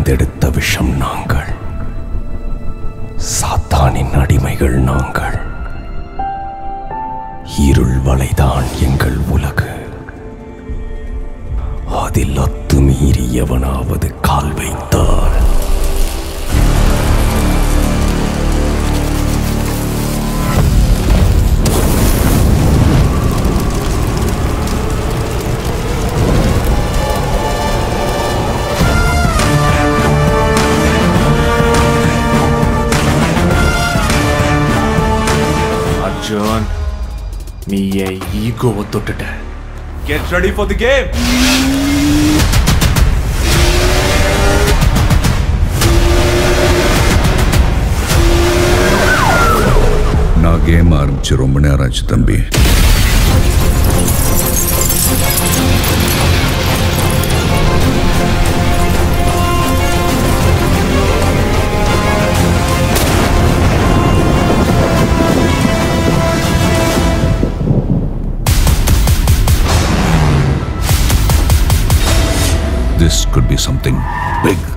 கடைந்தெடுத்த விஷம் நாங்கள் சாத்தானின் அடிமைகள் நாங்கள் இருள் வலைதான் எங்கள் உலகு அதில் அத்துமீறி எவனாவது கால் வைத்தால் அர்ஜுன் நீ என் ஈகோவை தொட்டுட்ட get ready for the game நான் கேம் ஆரம்பிச்சு ரொம்ப நேரம் ஆச்சு தம்பி This could be something big.